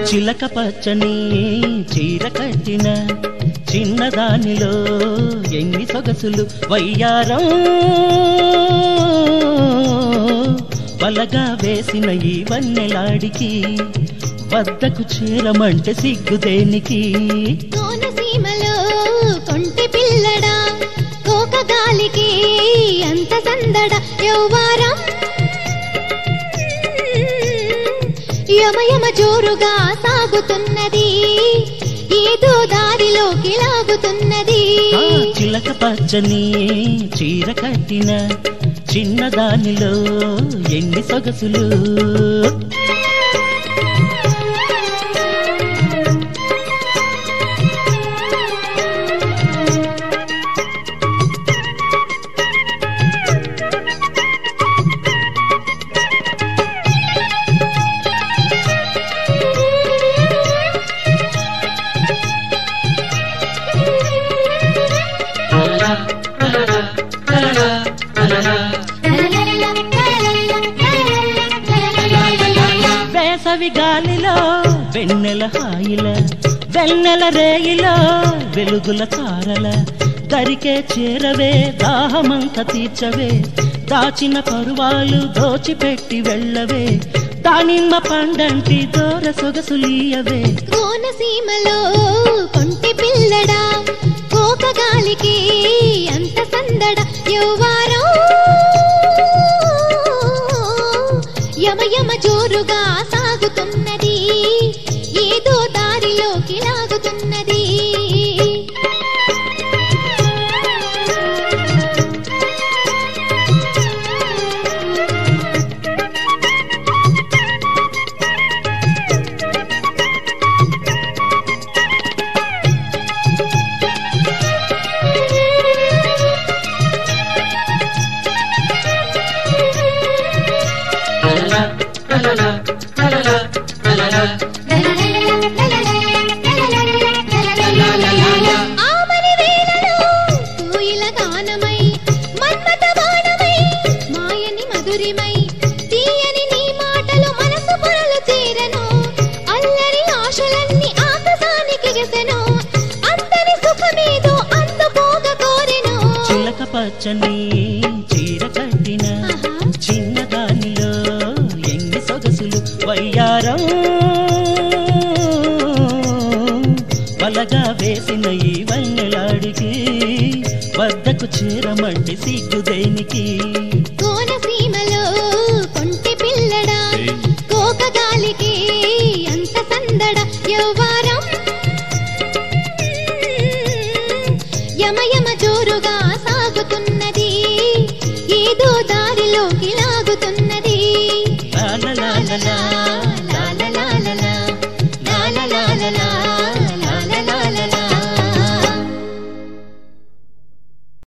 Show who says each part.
Speaker 1: చిలక పచ్చని చీర కట్టిన చిన్నదానిలో ఎన్ని సొగసులు వయ్యారం వలగా వేసిన ఈ వన్నెలాడికి వద్దకు చేరమంటే సిగ్గు దేనికి
Speaker 2: కోనసీమలో కొంటి పిల్లడా కోక గాలికి అంత సందడ యౌవారం యమయమ జోరుగా సాగుతున్నది ఏదో దారిలోకి లాగుతున్నది
Speaker 1: ఆ చిలక పచ్చని చీర కట్టిన చిన్నదానిలో ఎన్ని సొగసులు వేసవి గాలిలో వెన్నెల హాయిల వెన్నెల రేయిలో వెలుగుల తారల దరికే చేరవే దాహమంత తీర్చవే దాచిన పరువాలు దోచిపెట్టి వెళ్ళవే దానిమ్మ పండంటి దూర సొగసులీయవే
Speaker 2: కోనసీమలో కొంటి పిల్లడా కోక గాలికి అంత సందడ యౌవారం యమ యమ జోరుగా సాగుతున్నది ఏదో దారిలోకి లాగుతున్నది ఆమని వేళలో కోయిల గానమై మన్మథ బాణమై మాయని మధురిమై తీయని నీ మాటలు మనసు పొరలు చేరను అల్లరి ఆశలన్నీ ఆకాశానికి గెసెను అంతని సుఖమేదో అందుకోగ కోరెను
Speaker 1: చిలక పచ్చని చీర కట్టిన
Speaker 2: ఆహా.
Speaker 1: చిన్నదానిలో ఎన్ని సొగసులు వయ్యారం వలగా వేసిన ఈ వన్నెలాడికి వద్దకు చేరమంటే సిగ్గు దేనికి